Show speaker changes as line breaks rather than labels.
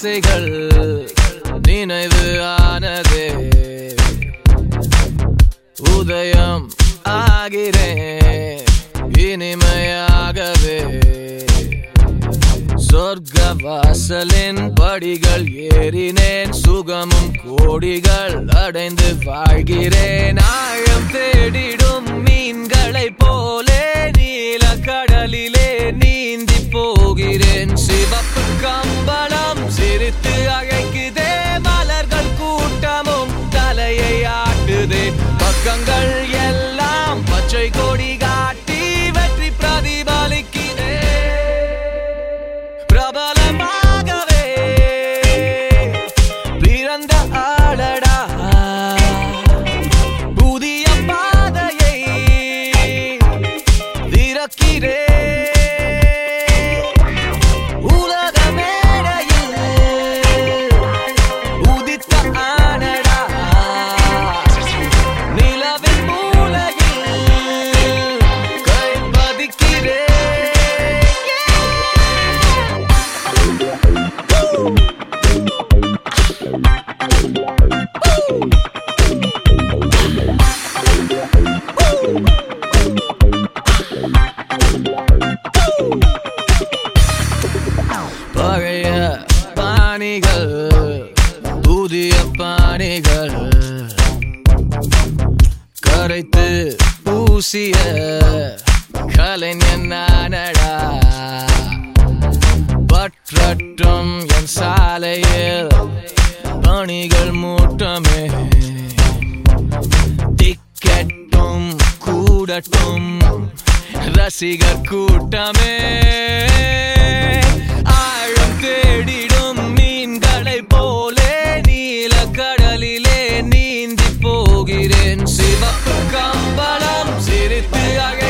ஆசைகள் நினைவு ஆனதே உதயம் ஆகிறேன் இனிமையாகவே சொர்க்க வாசலின் படிகள் ஏறினேன் சுகமும் கோடிகள் அடைந்து வாழ்கிறேன் ஆழம் தேடிடும் மீன்களை போலே நீல கடலிலே நீந்தி போகிறேன் சிவப்பு கம்பளம் சிரித்து அழைக்குதே மலர்கள் கூட்டமும் தலையை ஆட்டுதே பக்கங்கள் எல்லாம் பச்சை கொடி காட்டி வெற்றி பிரதிபலிக்கிறே பிரபலமாகவே பிறந்த ஆளடா புதிய பாதையை திறக்கிறே உலக மேடையில் உதித்த ஆனடா நிலவின் மூலையில் கை பதிக்கிறேன் பழைய பாணிகள் புதிய பாணிகள் கரைத்து பூசிய கலைஞன் நானடா பற்றட்டும் என் சாலையில் பணிகள் மூட்டமே டிக்கெட்டும் கூடட்டும் ரசிகர் கூட்டமே ஆழம் தேடிடும் மீன்களை போலே நீல கடலிலே நீந்தி போகிறேன் சிவப்பு கம்பளம் சிரித்து அழ